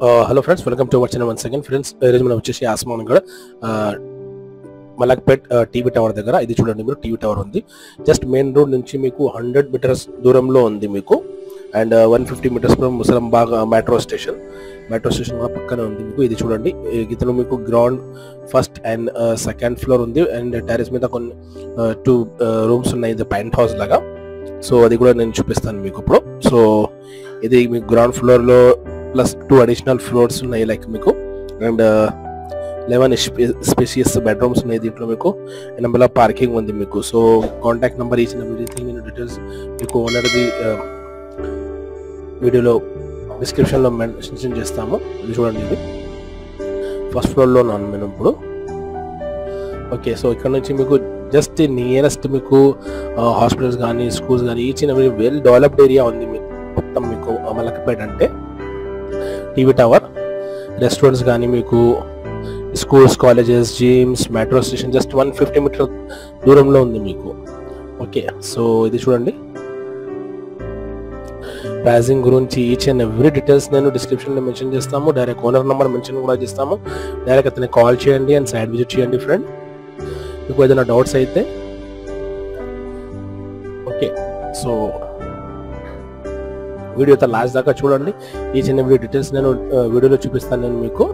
hello friends welcome to our channel one second friends ఈరోజు మనం వచ్చేసి ఆస్మాన్ కూడా మలక్పేట్ టీవీ టవర్ దగ్గర ఇది చూడండి మీరు టీవీ టవర్ ఉంది జస్ట్ మెయిన్ రోడ్ నుంచి మీకు హండ్రెడ్ మీటర్స్ దూరంలో ఉంది మీకు and one fifty meters Musarambagh metro station metro station కూడా పక్కనే ఉంది మీకు ఇది చూడండి ఈ గీతలో మీకు ground first and second floor ఉంది అండ్ టెరెస్ మీద కొన్ని టూ రూమ్స్ ఉన్నాయి ఇది పెంట్ హౌస్ లాగా సో అది కూడా నేను చూపిస్తాను మీకు ఇప్పుడు సో ఇది మీకు గ్రౌండ్ ఫ్లోర్ లో ప్లస్ టూ అడిషనల్ ఫ్లోర్స్ ఉన్నాయి లైక్ మీకు అండ్ లెవెన్ స్పేసియస్ బెడ్రూమ్స్ ఉన్నాయి దీంట్లో మీకు నెంబర్ పార్కింగ్ ఉంది మీకు సో కాంటాక్ట్ నెంబర్ ఇచ్చిన ఎవ్రీథింగ్ నేను డీటెయిల్స్ మీకు ఓనర్ది వీడియోలో డిస్క్రిప్షన్లో మెన్షన్ చేస్తాము ఇది చూడండి ఇది ఫస్ట్ ఫ్లోర్లో ఉన్నాను నేను ఇప్పుడు ఓకే సో ఇక్కడ నుంచి మీకు జస్ట్ నియరెస్ట్ మీకు హాస్పిటల్స్ కానీ స్కూల్స్ కానీ each and every well developed area ఉంది మీకు మొత్తం మీకు మలకపేట అంటే టీవీ టవర్ రెస్టారెంట్స్ కానీ మీకు schools colleges gyms metro station just one fifty meter దూరంలో ఉంది మీకు ఓకే సో ఇది చూడండి ప్రైజింగ్ గురించి ఈచ్ అండ్ ఎవ్రీ డీటెయిల్స్ నేను డిస్క్రిప్షన్లో మెన్షన్ చేస్తాము డైరెక్ట్ ఓనర్ నెంబర్ మెన్షన్ కూడా చేస్తాము డైరెక్ట్ అతన్ని కాల్ చేయండి అండ్ సైడ్ విజిట్ చేయండి ఫ్రెండ్ మీకు ఏదైనా డౌట్స్ అయితే ఓకే సో వీడియో లాస్ట్ దాకా చూడండి ఈ చిన్న వీడియో డీటెయిల్స్ నేను వీడియోలో చూపిస్తాను నేను మీకు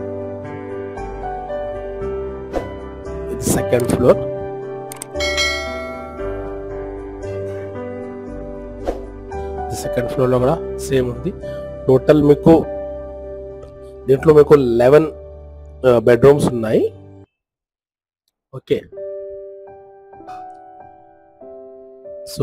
ఇది సెకండ్ ఫ్లోర్ సెకండ్ ఫ్లోర్ లో కూడా సేమ్ ఉంది టోటల్ మీకు దీంట్లో మీకు లెవెన్ బెడ్రూమ్స్ ఉన్నాయి ఓకే సో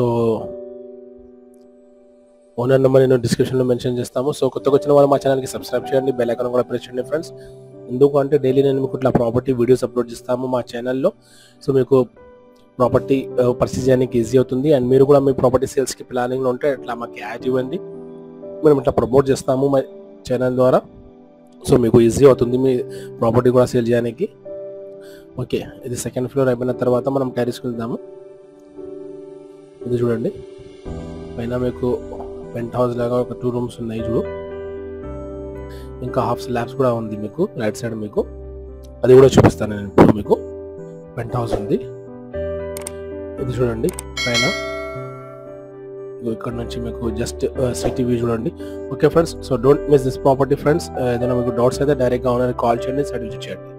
ఓనర్ నెంబర్ నేను డిస్క్రిప్షన్ లో మెన్షన్ చేస్తాము సో కొత్తగా వచ్చిన వాళ్ళు మా ఛానల్కి సబ్స్క్రైబ్ చేయండి బెల్ ఐకాన్ కూడా ప్రెస్ చేయండి ఫ్రెండ్స్ ఎందుకు అంటే డైలీ నేను మీకు ఇట్లా ప్రాపర్టీ వీడియోస్ అప్లోడ్ చేస్తాము మా ఛానల్లో సో మీకు ప్రాపర్టీ పర్చేస్ చేయడానికి ఈజీ అవుతుంది అండ్ మీరు కూడా మీ ప్రాపర్టీ సేల్స్కి ప్లానింగ్ ఉంటే ఇట్లా మాకు యాడ్ ఇవ్వండి మేము ఇట్లా ప్రమోట్ చేస్తాము మా ఛానల్ ద్వారా సో మీకు ఈజీ అవుతుంది మీ ప్రాపర్టీ కూడా సేల్ చేయడానికి ఓకే ఇది సెకండ్ ఫ్లోర్ అయిపోయిన తర్వాత మనం టెరిస్కి వెళ్దాము ఇది చూడండి పైన మీకు పెంట్ హౌస్ లాగా ఒక టూ రూమ్స్ ఉన్నాయి చూడు ఇంకా హాఫ్ స్లాబ్స్ కూడా ఉంది మీకు రైట్ సైడ్ మీకు అది కూడా చూపిస్తాను నేను ఇప్పుడు మీకు పెంట్ హౌస్ ఉంది ఇది చూడండి పైన ఇక్కడ నుంచి మీకు జస్ట్ సిటీ వ్యూ చూడండి okay friends so don't miss this property friends ఏదైనా మీకు డౌట్స్ అయితే డైరెక్ట్గా ఓనర్ కాల్ చేయండి సైడ్ విజిట్ చేయండి